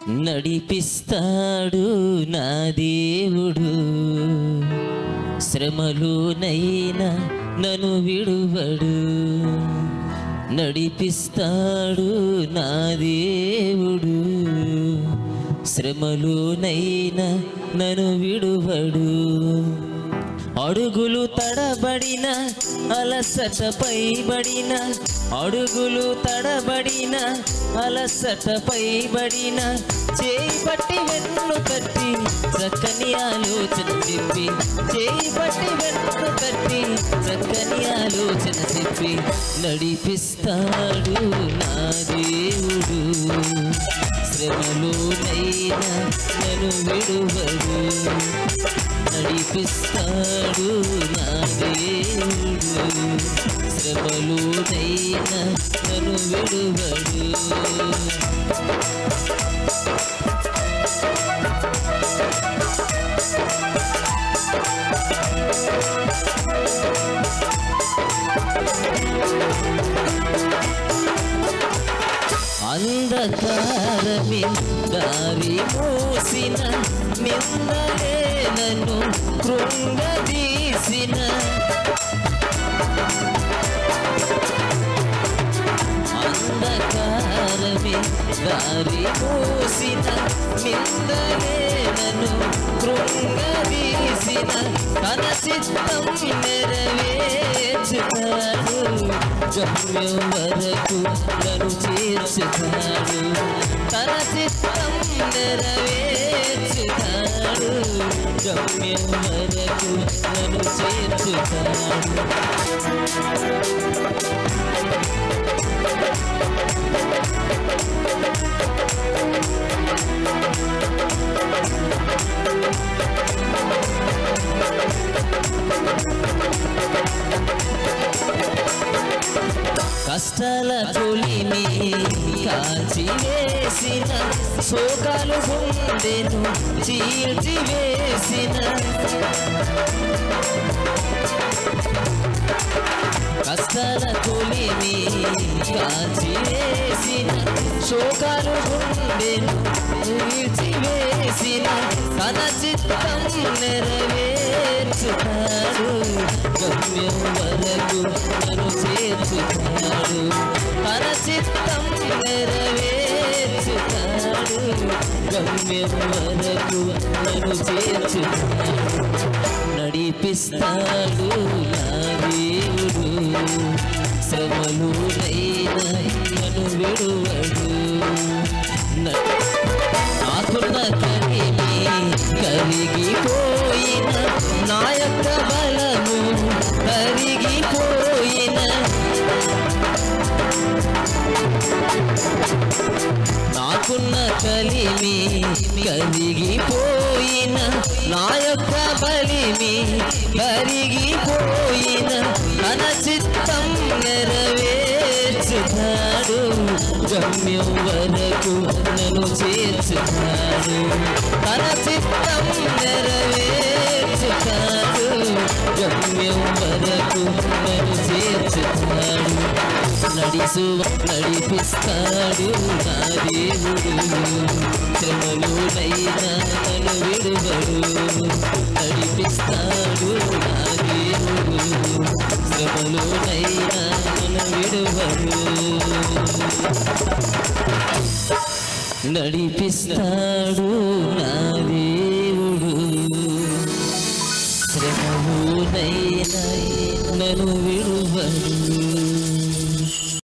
నడిపిస్తాడు నా దేవుడు శ్రమలోనైనా నన్ను విడువడు నడిపిస్తాడు నా దేవుడు శ్రమలోనైనా నన్ను విడువడు అడుగులు తడబడిన అలసట పైబడిన అడుగులు తడబడిన అలసట పైబడిన చేయి పట్టి వెన్ను కట్టి చక్కని ఆలోచన చెప్పి చేయి పట్టి వెన్ను కట్టి చక్కని ఆలోచన చెప్పి నడిపిస్తాడు నా దేవుడు శ్రమలోనైనా నన్ను విడువడు నడిపిస్తాడు నా దేవుడు శ్రమలోనైనా నన్ను విడువడు అంధకారమే దారి మూసిన నిందలే నన్ను కృంగదీసిన అంధకారమే దారి మూసిన నిందలే నన్ను కృంగదీసిన తన చిత్తం నెరవేర్చుతాడు గమ్యం వరకు నన్ను చేర్చుతాడు తన చిత్తం నెరవేర్చుతాడు గమ్యం వరకు నన్ను చేర్చుతాడు కష్టాల తొలిని కాల్చి వేసిన శోకాలు గుండెను చీల్చి వేసిన కష్టాల తొలిని కాల్చి వేసిన శోకాలు గుండెను చీల్చి వేసిన తన చిత్తం నెరవేర్చుతాడు గమ్యం వరకు నన్ను చేర్చుతాడు తన చిత్తం నెరవేర్చుతాడు గమ్యం వరకు నన్ను చేర్చుతాడు నడిపిస్తాడు నా దేవుడు శ్రమలునైనా నన్ను విడువడు న- నాకున్న కలిగి కరిగిపోయిన నా యొక్క బలము కరిగిపోయిన నాకున్న కలిమి కరిగిపోయిన నా యొక్క బలిమి కరిగిపోయిన తన చిత్తం నెరవేర్చుతాడు గమ్యం వరకు నన్ను చేర్చుతాడు తన చిత్తం నెరవేర్చుతాడు గమ్యం వరకు నన్ను చేర్చుతాడు నడిసు నడిపిస్తాడు నా దేవుడు శ్రమలోనైనా నన్ను విడువడు నడిపిస్తాడు నా దేవుడు శ్రమలోనైనా నన్ను విడువడు నడిపిస్తాడు నా దేవుడు శ్రమలోనైనా నన్ను విడువడు